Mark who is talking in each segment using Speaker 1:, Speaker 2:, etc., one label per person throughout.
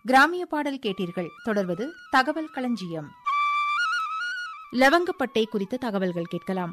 Speaker 1: கிராமிய பாடல் கேட்டீர்கள் தொடர்வது தகவல் களஞ்சியம் லவங்கப்பட்டை குறித்த தகவல்கள் கேட்கலாம்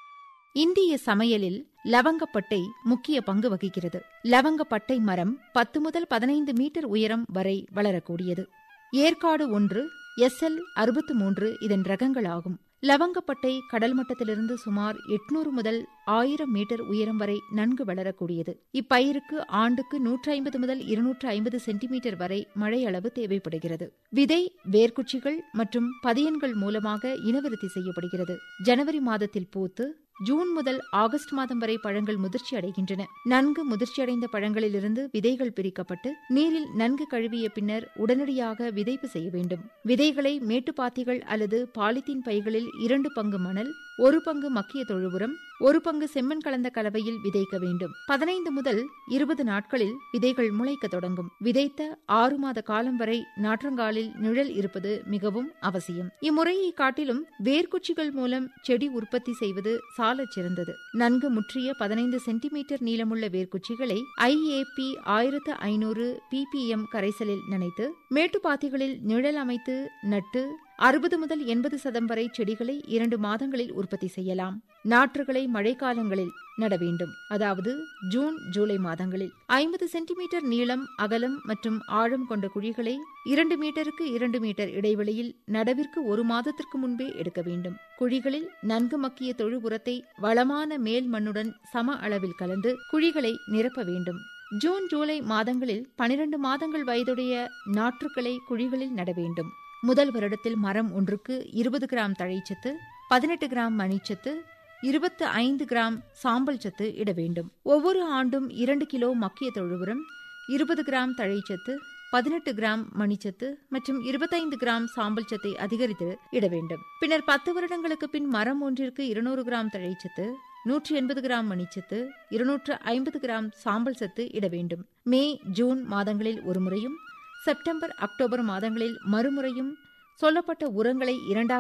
Speaker 1: இந்திய சமையலில் லவங்கப்பட்டை முக்கிய பங்கு வகிக்கிறது லவங்கப்பட்டை மரம் பத்து முதல் பதினைந்து மீட்டர் உயரம் வரை வளரக்கூடியது ஏற்காடு ஒன்று எஸ்எல் அறுபத்து மூன்று இதன் ரகங்களாகும் லவங்கப்பட்டை கடல் மட்டத்திலிருந்து சுமார் எட்நூறு முதல் ஆயிரம் மீட்டர் உயரம் வரை நன்கு வளரக்கூடியது இப்பயிருக்கு ஆண்டுக்கு நூற்றி ஐம்பது முதல் இருநூற்று ஐம்பது சென்டிமீட்டர் வரை மழை அளவு தேவைப்படுகிறது விதை வேர்க்குச்சிகள் மற்றும் பதியன்கள் மூலமாக இனவிருத்தி செய்யப்படுகிறது ஜனவரி மாதத்தில் பூத்து ஜூன் முதல் ஆகஸ்ட் மாதம் வரை பழங்கள் முதிர்ச்சி அடைகின்றன நன்கு முதிர்ச்சியடைந்த பழங்களிலிருந்து விதைகள் பிரிக்கப்பட்டு நீரில் நன்கு கழுவிய பின்னர் உடனடியாக விதைப்பு செய்ய வேண்டும் விதைகளை மேட்டுப்பாத்திகள் அல்லது பாலித்தீன் பைகளில் இரண்டு பங்கு மணல் ஒரு பங்கு மக்கிய தொழு உரம் ஒரு பங்கு செம்மண் கலந்த கலவையில் விதைக்க வேண்டும் பதினைந்து முதல் இருபது நாட்களில் விதைகள் முளைக்க தொடங்கும் விதைத்த ஆறு மாத காலம் வரை நாற்றங்காலில் நிழல் இருப்பது மிகவும் அவசியம் இம்முறையை காட்டிலும் வேர்க்குச்சிகள் மூலம் செடி உற்பத்தி செய்வது சாலச் சிறந்தது நன்கு முற்றிய பதினைந்து சென்டிமீட்டர் நீளமுள்ள வேர்க்குச்சிகளை ஐஏபி ஆயிரத்து ஐநூறு பிபிஎம் கரைசலில் நனைத்து மேட்டுப்பாத்திகளில் நிழல் அமைத்து நட்டு அறுபது முதல் எண்பது சதம் வரை செடிகளை இரண்டு மாதங்களில் உற்பத்தி செய்யலாம் நாற்றுகளை மழைக்காலங்களில் நட வேண்டும் அதாவது ஜூன் ஜூலை மாதங்களில் ஐம்பது சென்டிமீட்டர் நீளம் அகலம் மற்றும் ஆழம் கொண்ட குழிகளை இரண்டு மீட்டருக்கு இரண்டு மீட்டர் இடைவெளியில் நடவிற்கு ஒரு மாதத்திற்கு முன்பே எடுக்க வேண்டும் குழிகளில் நன்கு மக்கிய தொழு உரத்தை வளமான மேல் மண்ணுடன் சம அளவில் கலந்து குழிகளை நிரப்ப வேண்டும் ஜூன் ஜூலை மாதங்களில் பனிரெண்டு மாதங்கள் வயதுடைய நாற்றுக்களை குழிகளில் நட வேண்டும் முதல் வருடத்தில் மரம் ஒன்றுக்கு இருபது கிராம் தழைச்சத்து பதினெட்டு கிராம் மணிச்சத்து இருபத்து ஐந்து கிராம் சாம்பல் சத்து இட வேண்டும் ஒவ்வொரு ஆண்டும் இரண்டு கிலோ மக்கிய தொழுவுரம் இருபது கிராம் தழைச்சத்து பதினெட்டு கிராம் மணிச்சத்து மற்றும் இருபத்தைந்து கிராம் சாம்பல் சத்தை அதிகரித்து இட வேண்டும் பின்னர் பத்து வருடங்களுக்கு பின் மரம் ஒன்றிற்கு இருநூறு கிராம் தழைச்சத்து நூற்றி எண்பது கிராம் மணிச்சத்து இருநூற்று ஐம்பது கிராம் சாம்பல் சத்து இட வேண்டும் மே ஜூன் மாதங்களில் ஒரு முறையும் செப்டம்பர் அக்டோபர் மாதங்களில் மறுமுறையும் சொல்லப்பட்ட உரங்களை இரண்டாக